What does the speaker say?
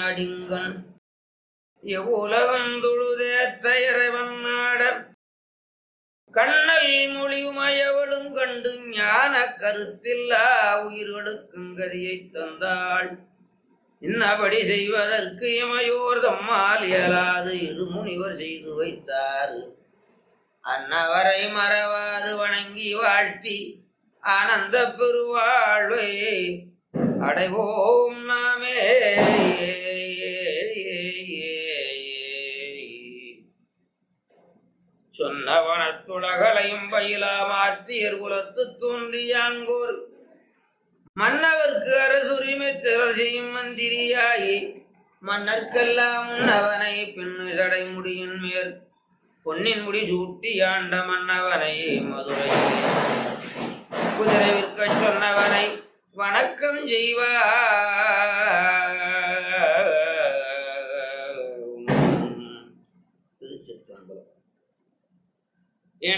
நாடிங்கன் எவ்வுலகம் தொழுதேத்த இறைவன் நாட கண்ணல் மொழியுமயவளும் கண்டு ஞான கருத்தில்லா உயிர்களுக்கும் கதியை தந்தாள் இன்னபடி செய்வதற்கு இமையோர் தம்மால் இயலாது இருமுனிவர் செய்து வைத்தார் அன்னவரை மறவாது வணங்கி வாழ்த்தி ஆனந்த பெருவாழ்வை அடைவோம் நாமே சொன்னவனத்துலகலையும் பயிலா மாத்தியர் குலத்து தோன்றியாங்கோர் மன்னவர்க்கு அரசுரிமை திரள் செய்யும் மந்திரியாயி மன்னர்க்கெல்லாம் உன்னவனை பின்னு சடை முடியின் மேற் பொன்னின் முடி சூட்டி ஆண்ட மன்னவனை மதுரையிலே குதிரை விற்க சொன்னவனை வணக்கம் செய்வார் திருச்சிற்றம்பலம்